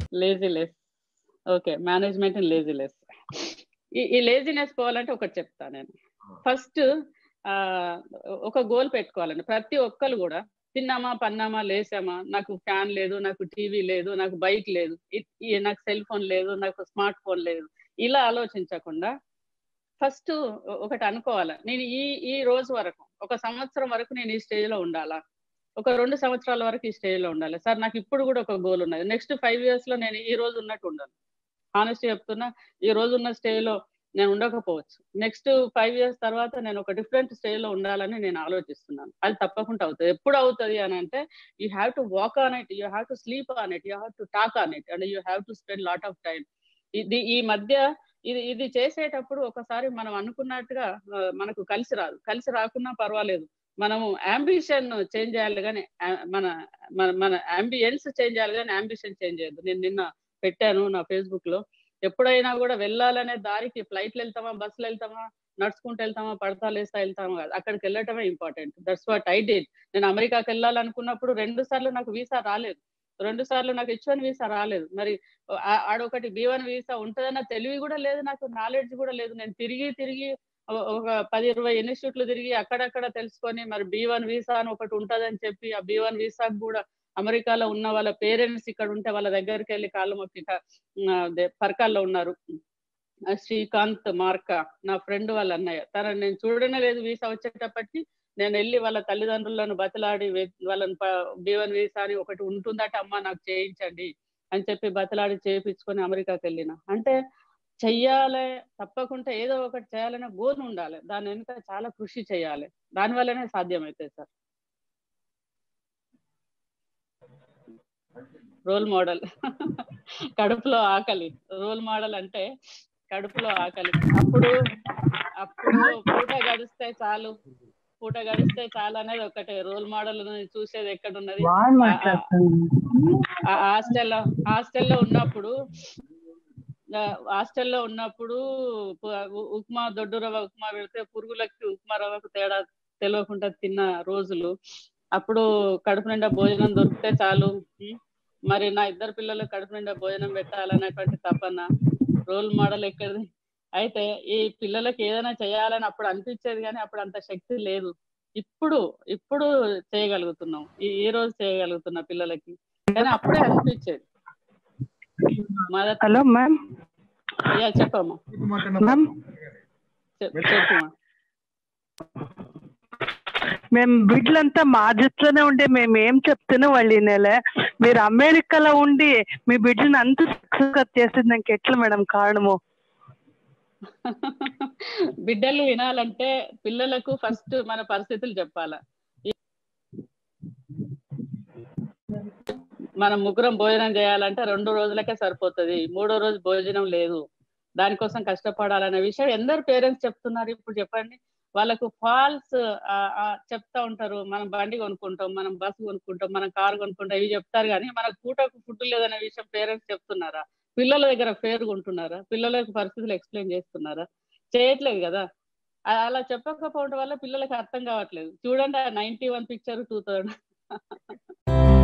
లేజిలెస్ okay management in laziness ఈ ఈ laziness పోవాలంటే ఒకటి చెప్తా నేను ఫస్ట్ ఒక గోల్ పెట్టుకోవాలండి ప్రతి ఒక్కరు కూడా తిన్నామా పన్నామా లేసామా నాకు ఫ్యాన్ లేదు నాకు టీవీ లేదు నాకు బైక్ లేదు ఇ- ఈ- నాకు సెల్ ఫోన్ లేదు నాకు స్మార్ట్ ఫోన్ లేదు ఇలా ఆలోచించకుండా ఫస్ట్ ఒకటి అనుకోవాలి నేను ఈ ఈ రోజు వరకు ఒక సంవత్సరం వరకు నేను ఈ స్టేజ్ లో ఉండాలా ఒక రెండు సంవత్సరాల వరకు ఈ స్టేజ్ లో ఉండాలి సార్ నాకు ఇప్పుడు కూడా ఒక గోల్ ఉన్నది నెక్స్ట్ ఫైవ్ ఇయర్స్ లో నేను ఈ రోజు ఉన్నట్టు ఉండాలి హానెస్ట్ చెప్తున్నా ఈ రోజు ఉన్న స్టేజ్ లో నేను ఉండకపోవచ్చు నెక్స్ట్ ఫైవ్ ఇయర్స్ తర్వాత నేను ఒక డిఫరెంట్ స్టేజ్ లో ఉండాలని నేను ఆలోచిస్తున్నాను అది తప్పకుండా అవుతుంది ఎప్పుడు అవుతుంది అని అంటే you have to walk on it you have to sleep on it you have to talk on it and you have to spend lot of time ఇది ఈ మధ్య ఇది ఇది చేసేటప్పుడు ఒకసారి మనం అనుకున్నట్టుగా ఆ, మనకు కలిసి రాదు కలిసి రాకున్నా పర్వాలేదు మనము అంబిషన్ చేంజ్ చేయాలి కానీ మన మన మన అంబియన్స్ చేంజ్ చేయాలి కానీ అంబిషన్ చేంజ్ చేయద్దు నేను నిన్న పెట్టాను నా ఫేస్బుక్ లో ఎప్పుడైనా కూడా వెళ్ళాలనే దారికి ఫ్లైట్లు వెళ్తామా బస్సులు వెళ్తామా నడుచుకుంటూ వెళ్తామా పడతా లేస్తా వెళ్తామా కాదు అక్కడికి వెళ్ళటమే important that's what I did నేను అమెరికాకి వెళ్ళాలనుకున్నప్పుడు రెండు సార్లు నాకు వీసా రాలేదు రెండు సార్లు నాకు హెచ్ వన్ వీసా రాలేదు మరి ఆ- ఆడొకటి బి వన్ వీసా ఉంటుందన్న తెలివి కూడా లేదు నాకు నాలెడ్జ్ కూడా లేదు నేను తిరిగి తిరిగి ఒక- ఒక పది ఇరవై ఇన్స్టిట్యూట్లు తిరిగి అక్కడక్కడ తెలుసుకొని మరి బి వన్ వీసా అని ఒకటి ఉంటదని చెప్పి ఆ బి వన్ వీసాకు కూడా అమెరికాలో ఉన్న వాళ్ళ పేరెంట్స్ ఇక్కడ ఉంటే వాళ్ళ దగ్గరికి వెళ్ళి కాళ్ళు మొక్కి కా- ఆ, అదే పరకాల్లో ఉన్నారు ఆ శ్రీకాంత్ మార్క నా ఫ్రెండ్ వాళ్ళ అన్నయ్య తన నేను చూడనే లేదు వీసా వచ్చేటప్పటికి నేను వెళ్ళి వాళ్ళ తల్లిదండ్రులను బతిలాడి వే- వాళ్ళని బి వన్ వీసా అని ఒకటి ఉంటుందట అమ్మ నాకు చేయించండి అని చెప్పి బతిలాడి చేయించుకొని అమెరికాకి వెళ్ళిన అంటే చెయ్యాలి తప్పకుండా ఏదో ఒకటి చేయాలనే గోల్ ఉండాలి దాని వెనుక చాలా కృషి చేయాలి దాని వల్లనే సాధ్యమవుతుంది సార్ రోల్ మోడల్ కడుపులో ఆకలి రోల్ మోడల్ అంటే కడుపులో ఆకలి అప్పుడు అప్పుడు పూట గడిస్తే చాలు పూట గడిస్తే చాలు అనేది ఒకటే రోల్ మోడల్ చూసేది ఎక్కడ ఉన్నది బాగా మాట్లాడుతున్నాను ఆ హాస్టల్లో హాస్టల్లో ఉన్నప్పుడు ఆ, హాస్టల్లో ఉన్నప్పుడు పు- ఉ- ఉప్మా దొడ్డు రవ్వ ఉప్మా పెడితే పురుగులకి ఉప్మా రవ్వకు తేడా తెలియకుండా తిన్న రోజులు అప్పుడు కడుపు నిండా భోజనం దొరికితే చాలు ఉం? మరి నా ఇద్దరు పిల్లలు కడుపు నిండా భోజనం పెట్టాలనేటువంటి తపన రోల్ మోడల్ ఎక్కడిది అయితే ఈ పిల్లలకి ఏదైనా చేయాలని అప్పుడు అనిపించేది కానీ అప్పుడు అంత శక్తి లేదు ఇప్పుడు ఇప్పుడు చేయగలుగుతున్నాం ఈ ఈ రోజు చేయగలుగుతున్న పిల్లలకి కానీ అప్పుడే అనిపించేది మదర్ హలో మ్యామ్ అయ్యా చెప్పమ్మా మ్యామ్ చెప్- చెప్పమ్మా మేము బిడ్డలంతా మా దృష్టిలోనే ఉండే మేము ఏం చెప్తున్నా వాళ్ళు వినేలే మీరు అమెరికాలో ఉండి మీ బిడ్డని అంత సక్సెస్ చేసింది నాకు ఎట్లా మేడం కారణము బిడ్డలు వినాలంటే పిల్లలకు ఫస్ట్ మన పరిస్థితులు చెప్పాల మనం ముగ్గురం భోజనం చేయాలంటే రెండు రోజులకే సరిపోతుంది మూడో రోజు భోజనం లేదు దానికోసం కష్టపడాలనే విషయం ఎందరు పేరెంట్స్ చెప్తున్నారు ఇప్పుడు చెప్పండి వాళ్ళకు ఫాల్స్ చెప్తా ఉంటారు మనం బండి కొనుక్కుంటాం మనం బస్సు కొనుక్కుంటాం మనం కారు కొనుక్కుంటాం ఇవి చెప్తారు కానీ మనకు పూటకు ఫుడ్ లేదనే విషయం పేరెంట్స్ చెప్తున్నారా పిల్లల దగ్గర ఫేర్ కొంటున్నారా పిల్లలకు పరిస్థితులు ఎక్స్ప్లెయిన్ చేస్తున్నారా చేయట్లేదు కదా అ- అలా చెప్పకపోవడం వల్ల పిల్లలకి అర్థం కావట్లేదు చూడండి ఆ ninety one picture two thousand